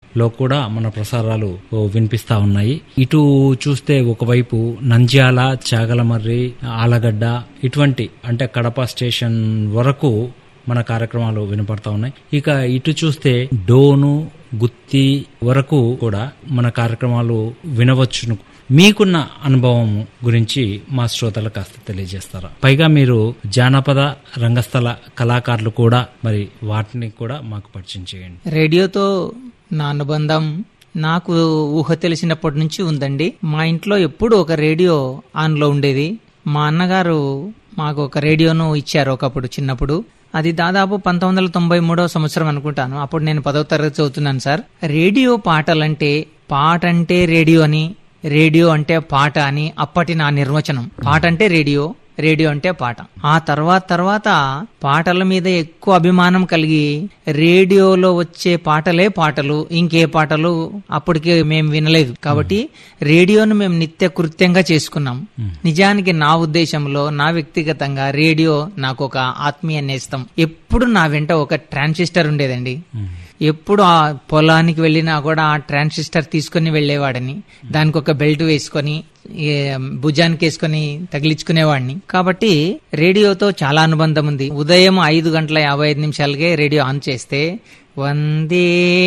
లో కూడా మన ప్రసారాలు ఓ, వినిపిస్తా ఉన్నాయి ఇటు చూస్తే ఒకవైపు నంద్యాల చాగలమర్రి ఆలగడ్డ ఇటువంటి అంటే కడప స్టేషన్ వరకు మన కార్యక్రమాలు వినపడతా ఉన్నాయి ఇక ఇటు చూస్తే డోను గుత్తి వరకు కూడా మన కార్యక్రమాలు వినవచ్చును మీకున్న అనుభవం గురించి మా శ్రోతలకు కాస్త తెలియజేస్తారా పైగా మీరు జానపద రంగస్థల కళాకారులు కూడా మరి వాటిని కూడా మాకు పరిచయం చేయండి రేడియోతో నా అనుబంధం నాకు ఊహ తెలిసినప్పటి నుంచి ఉందండి మా ఇంట్లో ఎప్పుడు ఒక రేడియో ఆన్లో ఉండేది మా అన్నగారు మాకు ఒక రేడియోను ఇచ్చారు ఒకప్పుడు చిన్నప్పుడు అది దాదాపు పంతొమ్మిది వందల తొంభై మూడవ సంవత్సరం అనుకుంటాను అప్పుడు నేను పదవ తరగతి చదువుతున్నాను సార్ రేడియో పాటలంటే పాట అంటే రేడియో అని రేడియో అంటే పాట అని అప్పటి నా నిర్వచనం పాట అంటే రేడియో రేడియో అంటే పాట ఆ తర్వాత తర్వాత పాటల మీద ఎక్కువ అభిమానం కలిగి రేడియోలో వచ్చే పాటలే పాటలు ఇంకే పాటలు అప్పటికే మేము వినలేదు కాబట్టి రేడియోను మేము నిత్య కృత్యంగా చేసుకున్నాం నిజానికి నా ఉద్దేశంలో నా వ్యక్తిగతంగా రేడియో నాకు ఒక ఆత్మీయ నేస్తం ఎప్పుడు నా వెంట ఒక ట్రాన్సిస్టర్ ఉండేదండి ఎప్పుడు ఆ పొలానికి వెళ్ళినా కూడా ఆ ట్రాన్సిస్టర్ తీసుకొని వెళ్ళేవాడని దానికి ఒక బెల్ట్ వేసుకొని ఏ, భుజానికి వేసుకొని తగిలించుకునేవాడిని కాబట్టి రేడియోతో చాలా అనుబంధం ఉంది ఉదయం ఐదు గంటల యాభై ఐదు నిమిషాలకే రేడియో ఆన్ చేస్తే వందే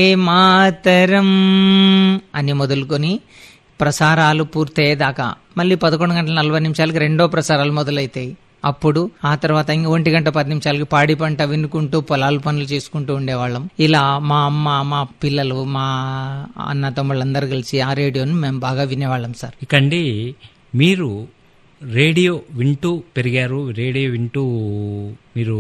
మాతరం అని మొదలుకొని ప్రసారాలు పూర్తయ్యేదాకా మళ్ళీ పదకొండు గంటల నలభై నిమిషాలకి రెండో ప్రసారాలు మొదలైతాయి అప్పుడు ఆ తర్వాత ఇంక ఒంటి గంట పది నిమిషాలకి పాడి పంట వినుకుంటూ పొలాల పనులు చేసుకుంటూ ఉండేవాళ్ళం ఇలా మా అమ్మ మా పిల్లలు మా అన్న తమ్ముళ్ళందరూ కలిసి ఆ రేడియోని మేము బాగా వినేవాళ్ళం సార్ ఇకండి మీరు రేడియో వింటూ పెరిగారు రేడియో వింటూ మీరు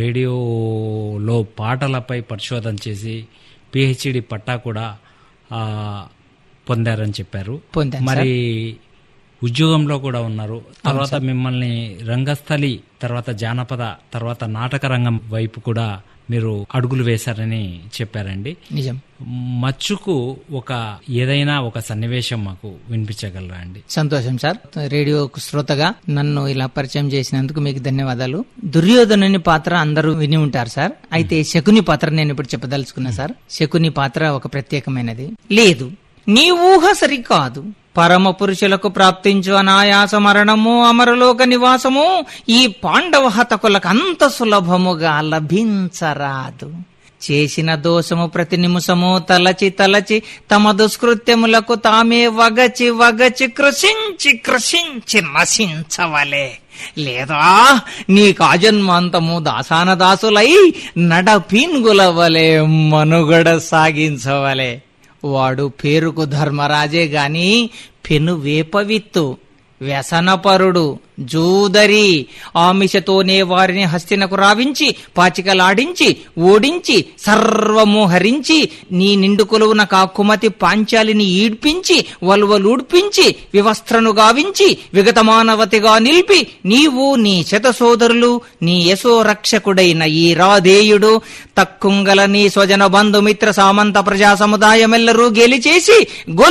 రేడియోలో పాటలపై పరిశోధన చేసి పిహెచ్డి పట్టా కూడా ఆ, పొందారని చెప్పారు పొందాను సార్. మరి ఉద్యోగంలో కూడా ఉన్నారు తర్వాత మిమ్మల్ని రంగస్థలి తర్వాత జానపద తర్వాత నాటక రంగం వైపు కూడా మీరు అడుగులు వేశారని చెప్పారండి నిజం మచ్చుకు ఒక ఏదైనా ఒక సన్నివేశం మాకు వినిపించగలరా అండి సంతోషం సార్ రేడియో శ్రోతగా నన్ను ఇలా పరిచయం చేసినందుకు మీకు ధన్యవాదాలు దుర్యోధనుని పాత్ర అందరూ విని ఉంటారు సార్ అయితే శకుని పాత్ర నేను ఇప్పుడు చెప్పదలుచుకున్నా సార్ శకుని పాత్ర ఒక ప్రత్యేకమైనది లేదు నీ ఊహ సరికాదు పరమ పురుషులకు ప్రాప్తించు అనాయాస మరణము అమరలోక నివాసము ఈ పాండవ హతకులకు అంత సులభముగా లభించరాదు చేసిన దోషము ప్రతి నిమిషము తలచి తలచి తమ దుష్కృత్యములకు తామే వగచి వగచి కృషించి కృషించి నశించవలే లేదా నీ కాజన్మాంతము దాసాన దాసులై నడపీన్గులవలే మనుగడ సాగించవలే వాడు పేరుకు ధర్మరాజే గాని పెను వేపవిత్తు వ్యసనపరుడు జూదరి ఆమిషతోనే వారిని హస్తినకు రావించి పాచికలాడించి ఓడించి సర్వము హరించి నీ నిండు కొలువున కాకుమతి పాంచాలిని ఈడ్పించి వలువలూడ్పించి వివస్త్రను గావించి విగతమానవతిగా నిలిపి నీవు నీ శత సోదరులు నీ యశో రక్షకుడైన ఈ రాధేయుడు తక్కుంగల నీ స్వజన బంధుమిత్ర సామంత ప్రజా సముదాయమెల్లరూ గెలిచేసి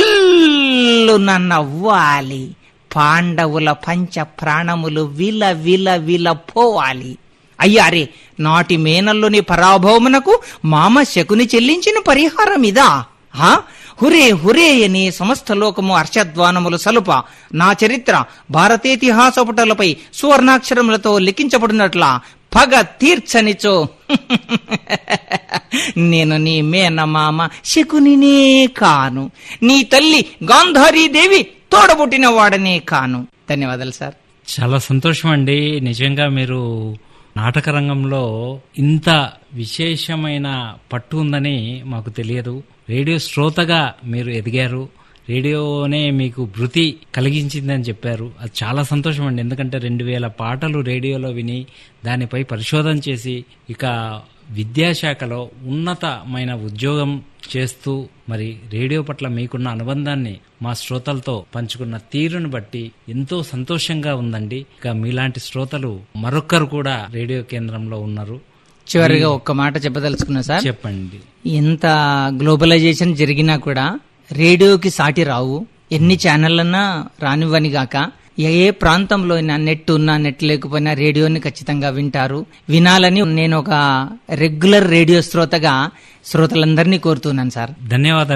గొల్లున నవ్వాలి పాండవుల పంచ ప్రాణములు విల విల విల పోవాలి అయ్యారే నాటి మేనల్లుని పరాభవమునకు మామ శకుని చెల్లించిన పరిహారం ఇదా ఆ? హురే హురే అని సమస్త లోకము హర్షధ్వానములు సలుప నా చరిత్ర భారతేతిహాస పుటలపై సువర్ణాక్షరములతో లిఖించబడినట్ల పగ తీర్చనిచో నేను నీ మేనమామ శకునినే కాను నీ తల్లి గాంధారీదేవి తోడబుట్టిన వాడనే కాను ధన్యవాదాలు సార్ చాలా సంతోషం అండి నిజంగా మీరు నాటక రంగంలో ఇంత విశేషమైన పట్టు ఉందని మాకు తెలియదు రేడియో శ్రోతగా మీరు ఎదిగారు రేడియోనే మీకు భృతి కలిగించిందని చెప్పారు అది చాలా సంతోషం అండి ఎందుకంటే రెండు వేల పాటలు రేడియోలో విని దానిపై పరిశోధన చేసి ఇక విద్యాశాఖలో ఉన్నతమైన ఉద్యోగం చేస్తూ మరి రేడియో పట్ల మీకున్న అనుబంధాన్ని మా శ్రోతలతో పంచుకున్న తీరును బట్టి ఎంతో సంతోషంగా ఉందండి ఇక మీలాంటి శ్రోతలు మరొక్కరు కూడా రేడియో కేంద్రంలో ఉన్నారు చివరిగా ఒక్క మాట చెప్పదలుచుకున్నా సార్ చెప్పండి ఎంత గ్లోబలైజేషన్ జరిగినా కూడా రేడియోకి సాటి రావు ఎన్ని ఛానళ్ళన్నా రానివ్వని గాక ఏ ఏ ప్రాంతంలో అయినా నెట్ ఉన్నా నెట్ లేకపోయినా రేడియోని ఖచ్చితంగా వింటారు వినాలని నేను ఒక రెగ్యులర్ రేడియో శ్రోతగా శ్రోతలందరినీ కోరుతున్నాను సార్ ధన్యవాదాలు